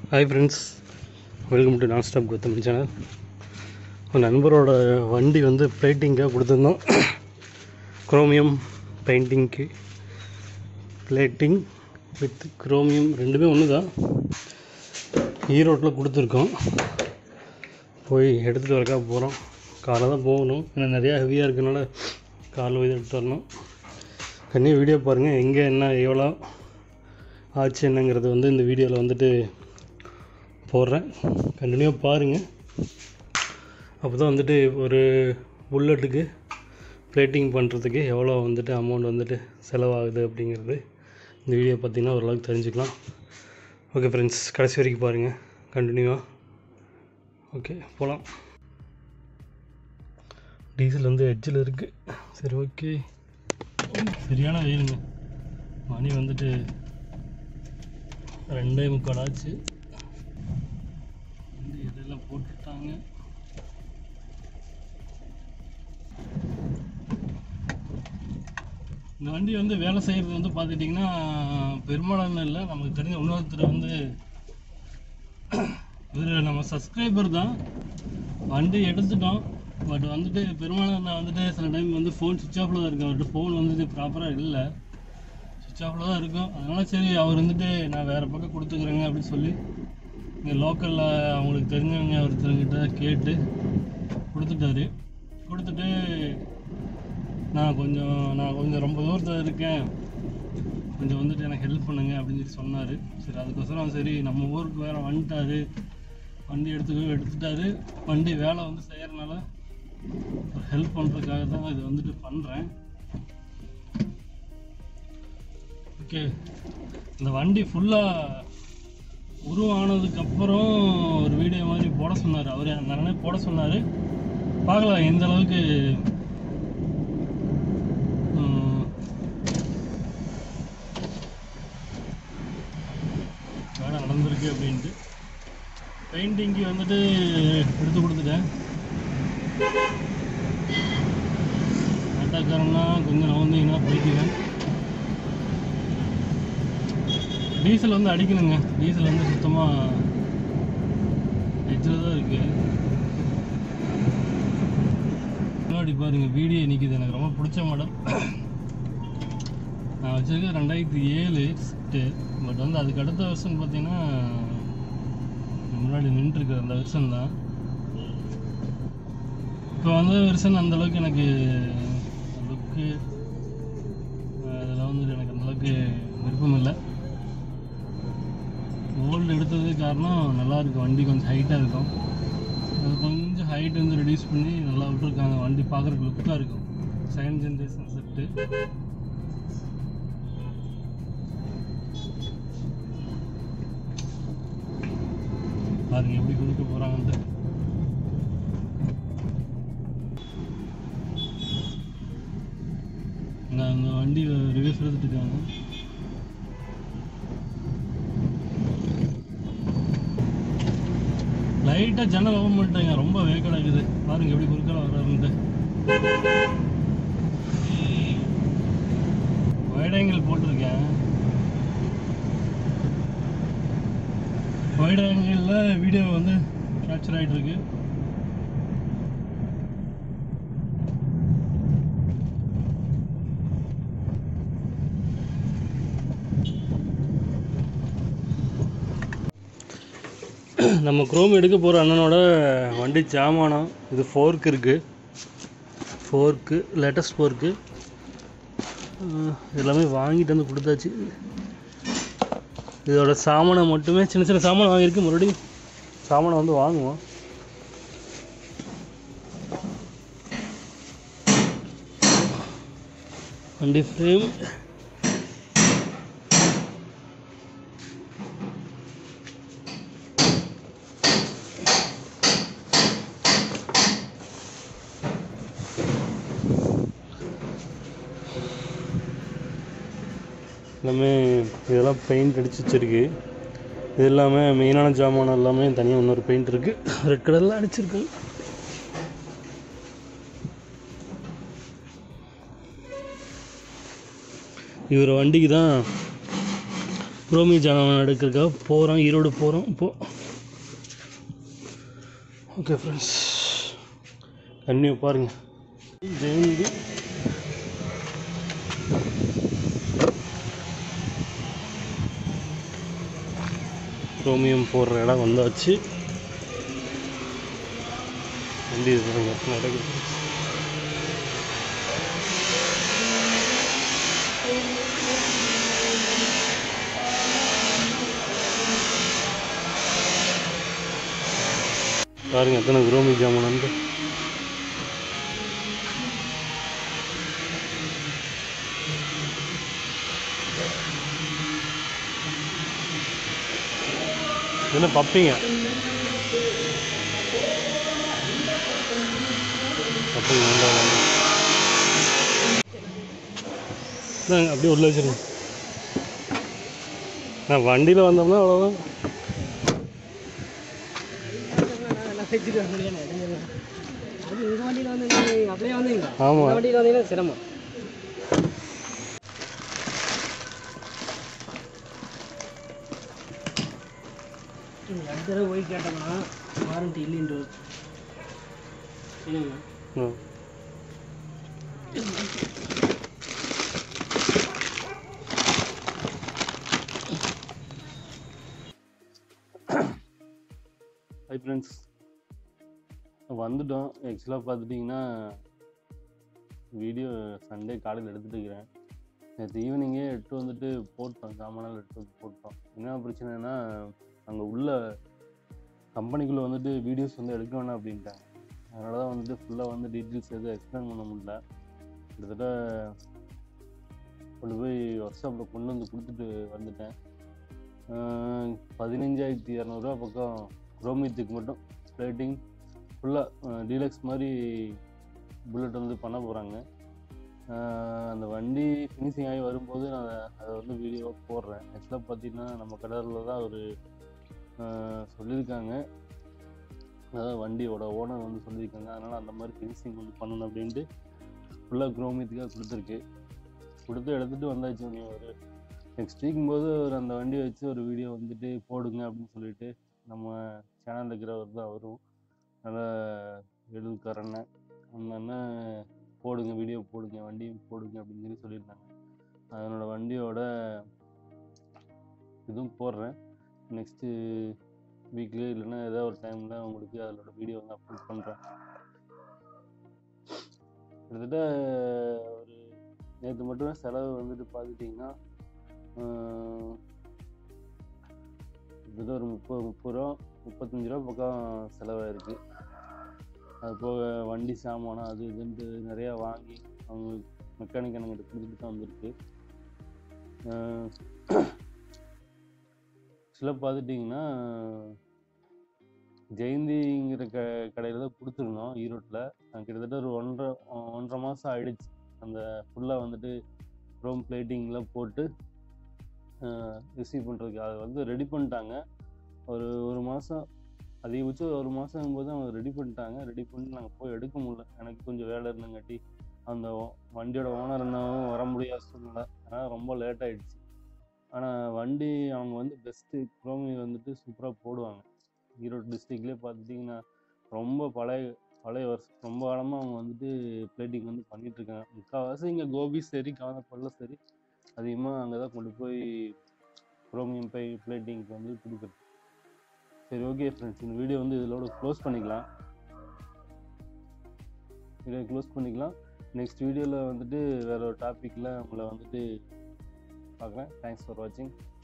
Hi friends welcome to non stop Gautham channel ஒரு நண்பரோட வண்டி வந்து பிளேட்டிங்காக கொடுத்துருந்தோம் குரோமியம் பெயிண்டிங்க்கு பிளேட்டிங் வித் குரோமியம் ரெண்டுமே ஒன்று தான் ஈரோட்டில் கொடுத்துருக்கோம் போய் எடுத்துகிட்டு வரக்கா போகிறோம் காரில் தான் போகணும் ஏன்னா நிறையா ஹெவியாக இருக்கனால காரில் போய் எடுத்துகிட்டு வரணும் கண்டிப்பாக வீடியோ பாருங்கள் எங்கே என்ன எவ்வளோ ஆச்சு என்னங்கிறது வந்து இந்த வீடியோவில் வந்துட்டு போடுறேன் கண்டினியூவாக பாருங்கள் அப்போ தான் வந்துட்டு ஒரு புல்லட்டுக்கு பிளேட்டிங் பண்ணுறதுக்கு எவ்வளோ வந்துட்டு அமௌண்ட் வந்துட்டு செலவாகுது அப்படிங்கிறது இந்த வீடியோ பார்த்தீங்கன்னா ஓரளவுக்கு தெரிஞ்சுக்கலாம் ஓகே ஃப்ரெண்ட்ஸ் கடைசி வரைக்கும் பாருங்கள் கண்டினியூவாக ஓகே போகலாம் டீசல் வந்து எட்ஜில் இருக்குது சரி ஓகே சரியான வெயிலுங்க மணி வந்துட்டு ரெண்டே முக்கால் ஆச்சு வண்டி இதெல்லாம் போட்டுட்டாங்க இந்த வண்டி வந்து வேலை செய்கிறது வந்து பார்த்துட்டிங்கன்னா பெரும்பாலான இல்லை நமக்கு தெரிஞ்ச இன்னொருத்தர் வந்து இவர் நம்ம சப்ஸ்கிரைபர் தான் வண்டி எடுத்துட்டோம் பட் வந்துட்டு பெரும்பாலான வந்துட்டு சில டைம் வந்து ஃபோன் சுவிச் ஆஃபில் தான் இருக்கு அவர்கிட்ட ஃபோன் வந்துட்டு ப்ராப்பராக இல்லை சுவிச் ஆஃபில் தான் இருக்கும் அதனால் சரி அவர் வந்துட்டு நான் வேறு பக்கம் கொடுத்துக்குறேங்க அப்படின்னு சொல்லி இங்கே லோக்கலில் அவங்களுக்கு தெரிஞ்சவங்க ஒருத்தர்கிட்ட கேட்டு கொடுத்துட்டாரு கொடுத்துட்டு நான் கொஞ்சம் நான் கொஞ்சம் ரொம்ப தூரத்தில் இருக்கேன் கொஞ்சம் வந்துட்டு எனக்கு ஹெல்ப் பண்ணுங்க அப்படின்னு சொல்லி சொன்னார் சரி அதுக்கோசரம் சரி நம்ம ஊருக்கு வேறு வந்துட்டாரு வண்டி எடுத்துக்க எடுத்துட்டாரு வண்டி வேலை வந்து செய்கிறனால ஹெல்ப் பண்ணுறதுக்காக தான் இது வந்துட்டு பண்ணுறேன் ஓகே இந்த வண்டி ஃபுல்லாக உருவானதுக்கப்புறம் ஒரு வீடியோ மாதிரி போட சொன்னார் அவர் நிறைய போட சொன்னார் பார்க்கலாம் எந்த அளவுக்கு ம், வேலை நடந்திருக்கு அப்படின்ட்டு பெயிண்டிங்க்கு வந்துட்டு எடுத்து கொடுத்துட்டேன் ஆட்டோக்காரன்னா கொஞ்சம் நவந்தீங்கன்னா போய்க்குவேன் டீசல் வந்து அடிக்கணுங்க டீசல் வந்து சுத்தமாக எச்சில் தான் இருக்கு முன்னாடி பாருங்க வீடியோ நிற்கிது எனக்கு ரொம்ப பிடிச்ச மாடல் நான் வச்சிருக்க ரெண்டாயிரத்தி ஏழு ஸ்விஃப்ட்டு பட் வந்து அதுக்கு அடுத்த வருஷன் பார்த்தீங்கன்னா முன்னாடி நின்றுருக்கு அந்த வெர்ஷன் தான் இப்போ வந்து வெர்ஷன் அந்த அளவுக்கு எனக்கு லுக்கு அதெல்லாம் வந்து எனக்கு அந்த அளவுக்கு விருப்பம் இல்லை ஓல்டு எடுத்தது காரணம் நல்லா இருக்கு வண்டி கொஞ்சம் ஹைட்டாக இருக்கும் அது கொஞ்சம் ஹைட் வந்து ரெடியூஸ் பண்ணி நல்லா விட்டுருக்காங்க வண்டி பார்க்குறதுக்கு லுக்காக இருக்கும் செகண்ட் ஜென்ரேஷன் செட்டு பாருங்க எப்படி கொடுக்க போகிறாங்கன்ட்டு இங்கே அந்த வண்டி ரிவ்யூஸ் எடுத்துட்டு இருக்காங்க லைட்டாக ஜன்னல் ஓப்பன் பண்ணிட்டாங்க ரொம்ப வேக்கடாக இருக்குது பாருங்க எப்படி குறுக்கால வர்றாருன்ட்டு வைட் ஆங்கிள் போட்டிருக்கேன் வைட் ஆங்கிளில் வீடியோ வந்து கேப்சர் ஆகிட்டு இருக்கு நம்ம குரோம் எடுக்க போகிற அண்ணனோட வண்டி ஜாமானம் இது ஃபோர்க் இருக்குது ஃபோர்க்கு லேட்டஸ்ட் ஃபோர்க்கு எல்லாமே வாங்கிட்டு வந்து கொடுத்தாச்சு இதோட சாமானை மட்டுமே சின்ன சின்ன சாமான் வாங்கியிருக்கு மறுபடியும் சாமானை வந்து வாங்குவோம் வண்டி ஃப்ரேம் எல்லாமே இதெல்லாம் பெயிண்ட் அடிச்சு வச்சிருக்கு இது எல்லாமே மெயினான ஜாமான் எல்லாமே தனியாக இன்னொரு பெயிண்ட் இருக்குது ரெட் கலரில் அடிச்சிருக்கு இவர் வண்டிக்கு தான் குரோமி ஜானம் எடுக்கிறதுக்காக போகிறோம் ஈரோடு போகிறோம் இப்போ ஓகே ஃப்ரெண்ட்ஸ் கன்னியூ பாருங்க ஜெயந்தி குரோமியம் போடுற இடம் வந்தாச்சு வண்டி இதுதாங்க நடக்குது பாருங்க எத்தனை குரோமி ஜாமுன் வந்து என்ன பப்பிங்க பப்பிங்க வேண்டாம் வேண்டாம். இந்தாங்க, அப்படியே உள்ள வச்சிருங்க நான் வண்டியில் வந்தோம்னா அவ்வளோதான் அது உங்க வண்டியில வந்து நீங்க அப்படியே வந்தீங்களா ஆமாம் இந்த வண்டியில வந்தீங்கன்னா சிரமம் அடுத்த தடவை போய் கேட்டோம்னா வாரண்டி இல்லைன்ற என்னங்க ம் ஹை ஃப்ரெண்ட்ஸ் வந்துட்டோம் ஆக்சுவலாக பார்த்துட்டிங்கன்னா வீடியோ சண்டே காலையில் எடுத்துகிட்டு இருக்கிறேன் நேற்று ஈவினிங்கே எடுத்து வந்துட்டு போட்டோம் சாமானால் எடுத்து வந்து போட்டோம் என்ன பிரச்சனைனா அங்கே உள்ள கம்பெனிக்குள்ளே வந்துட்டு வீடியோஸ் வந்து எடுக்க வேணாம் அப்படின்ட்டாங்க அதனால தான் வந்துட்டு ஃபுல்லாக வந்து டீட்டெயில்ஸ் எதுவும் எக்ஸ்பிளைன் பண்ண முடியல கிட்டத்தட்ட கொண்டு போய் ஒர்க் ஷாப்பில் கொண்டு வந்து கொடுத்துட்டு வந்துட்டேன் ஆஹ் பதினஞ்சாயிரத்தி இரநூறுவா பக்கம் குரோமியத்துக்கு மட்டும் பிளேட்டிங் ஃபுல்லாக டீலக்ஸ் மாதிரி புல்லட் வந்து பண்ண போகிறாங்க அந்த வண்டி ஃபினிஷிங் ஆகி வரும்போது நான் அதை வந்து வீடியோ போடுறேன் ஆக்சுவலாக பார்த்தீங்கன்னா நம்ம கடலில் தான் ஒரு சொல்லியிருக்காங்க அதாவது வண்டியோட ஓனர் வந்து சொல்லியிருக்காங்க அதனால் அந்த மாதிரி ஃபினிஷிங் வந்து பண்ணணும் அப்படின்ட்டு ஃபுல்லாக குரோமியத்துக்காக கொடுத்துருக்கு கொடுத்து எடுத்துகிட்டு வந்தாச்சு நீ ஒரு நெக்ஸ்ட் வீக்கும் போது ஒரு அந்த வண்டியை வச்சு ஒரு வீடியோ வந்துட்டு போடுங்க அப்படின்னு சொல்லிட்டு நம்ம சேனலில் இருக்கிறவர் தான் வரும் அதனால் எழுதுக்காரண்ண அந்த அண்ணன் போடுங்க வீடியோ போடுங்க வண்டியும் போடுங்க அப்படின்னு சொல்லி சொல்லியிருந்தாங்க அதனோட வண்டியோட இதுவும் போடுறேன் நெக்ஸ்ட்டு வீக்லி இல்லைன்னா ஏதாவது ஒரு டைமில் உங்களுக்கு அதோட வீடியோ வந்து அப்லோட் பண்ணுறேன் கிட்டத்தட்ட ஒரு நேற்று மட்டுமே செலவு வந்துட்டு பார்த்துட்டிங்கன்னா கிட்டத்தட்ட ஒரு முப்பது முப்பது ரூபா முப்பத்தஞ்சு ரூபா பக்கம் செலவாயிருக்கு அது போக வண்டி சாமானம் அது இதுன்ட்டு நிறையா வாங்கி அவங்க மெக்கானிக் என்கிட்ட கொடுத்துட்டு தான் வந்திருக்கு ஆக்சுவலாக பார்த்துட்டிங்கன்னா ஜெயந்திங்கிற க கடையில் தான் கொடுத்துருந்தோம் ஈரோட்டில் கிட்டத்தட்ட ஒரு ஒன்றரை ஒன்றரை மாதம் ஆயிடுச்சு அந்த ஃபுல்லாக வந்துட்டு க்ரோம் பிளேட்டிங்லாம் போட்டு ரிசீவ் பண்ணுறதுக்கு அதை வந்து ரெடி பண்ணிட்டாங்க ஒரு ஒரு மாதம் அதிகபட்சம் ஒரு மாதம் போது அவங்க ரெடி பண்ணிட்டாங்க ரெடி பண்ணி நாங்கள் போய் எடுக்க முடியல எனக்கு கொஞ்சம் வேலை இருந்தங்காட்டி அந்த ஓ- வண்டியோட ஓனர் என்னவும் வர முடியாத சூழ்நிலை அதனால் ரொம்ப லேட் ஆயிடுச்சு ஆனால் வண்டி அவங்க வந்து பெஸ்ட்டு குரோமி வந்துட்டு சூப்பராக போடுவாங்க ஈரோடு டிஸ்ட்ரிக்ட்லேயே பார்த்துட்டிங்கன்னா ரொம்ப பழைய பழைய வருஷம் ரொம்ப காலமாக அவங்க வந்துட்டு பிளேட்டிங் வந்து பண்ணிட்டு இருக்காங்க முக்கால்வாசி இங்கே கோபி சரி காலப்படல சரி அதிகமாக அங்கே தான் கொண்டு போய் குரோமியம் பை பிளேட்டிங்க்கு வந்து கொடுக்குறது சரி ஓகே ஃப்ரெண்ட்ஸ் இந்த வீடியோ வந்து இதோட க்ளோஸ் பண்ணிக்கலாம் வீடியோ க்ளோஸ் பண்ணிக்கலாம் நெக்ஸ்ட் வீடியோவில் வந்துட்டு வேற ஒரு டாப்பிக்கில் உங்களை வந்துட்டு பார்க்குறேன் தேங்க்ஸ் ஃபார் வாட்சிங்